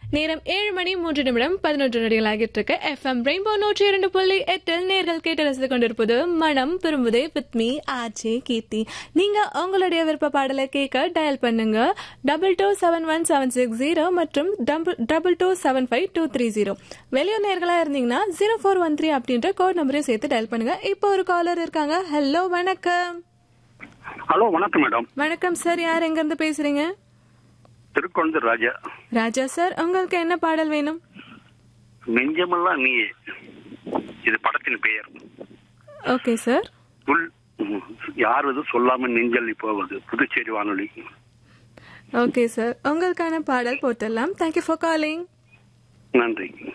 நேரம் ஏழு மணி மூன்று நிமிடம் பதினொன்று நொடிகள் ஆகிட்டு இருக்கு எஃப்எம் ரெயின்போ நூற்றி இரண்டு புள்ளி எட்டில் நேர்கள் கேட்டு ரசித்துக் கொண்டிருப்பது மனம் விரும்புதே வித் மீ ஆர்ஜே கீர்த்தி நீங்க உங்களுடைய விருப்ப பாடலை கேட்க டயல் பண்ணுங்க double two seven one seven six zero மற்றும் double two seven five two three zero வெளியூர் நேர்களா இருந்தீங்கன்னா ஜீரோ ஃபோர் ஒன் த்ரீ அப்படின்ற கோட் நம்பரையும் சேர்த்து டயல் பண்ணுங்க இப்போ ஒரு காலர் இருக்காங்க ஹலோ வணக்கம் ஹலோ வணக்கம் மேடம் வணக்கம் சார் யார் எங்க இருந்து பேசுறீங்க திருக்கொண்டு ராஜா ராஜா சார் உங்களுக்கு என்ன பாடல் வேணும் நெஞ்சமெல்லாம் நீ இது படத்தின் பெயர் ஓகே சார் உள் ம், யாரது சொல்லாம நெஞ்சல்லி போவது புதுச்சேரி வானொலி ஓகே சார் உங்களுக்கான பாடல் போட்டுடலாம் தேங்க்யூ ஃபார் காலிங் நன்றி